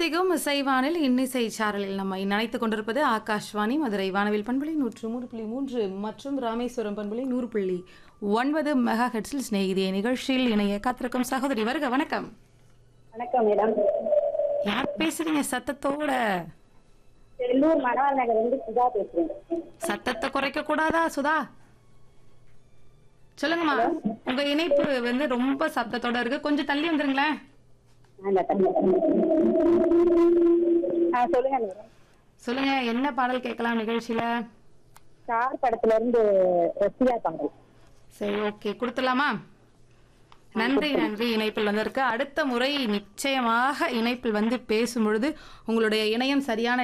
தித்திக்கும் இசைவானில் இன்னிசை சாரலில் நம்ம நினைத்துக் கொண்டிருப்பது ஆகாஷ்வாணி மதுரை வானவில் பண்புலி நூற்று மூணு புள்ளி மூன்று மற்றும் ராமேஸ்வரம் பண்புலி நூறு புள்ளி ஒன்பது மெகா ஹெட்ஸில் சிநேகிதிய நிகழ்ச்சியில் இணைய காத்திருக்கும் சகோதரி வருக வணக்கம் வணக்கம் மேடம் யார் பேசுறீங்க சத்தத்தோட செல்லூர் மணவாள் நகர் வந்து சுதா பேசுறேன் சத்தத்தை குறைக்க கூடாதா சுதா சொல்லுங்கம்மா உங்க இணைப்பு வந்து ரொம்ப சத்தத்தோட இருக்கு கொஞ்சம் தள்ளி வந்துருங்களேன் அந்த தம்பி. ஆ சொல்லுங்க மேடம் சொல்லுங்க என்ன பாடல் கேட்கலாம் நிகழ்ச்சியில ஸ்டார் படத்துல இருந்து ரசிகா கமல் சரி ஓகே கொடுத்துடலாமா நன்றி நன்றி இணைப்பில் வந்திருக்கு அடுத்த முறை நிச்சயமாக இணைப்பில் வந்து பேசும் பொழுது உங்களுடைய இணையம் சரியான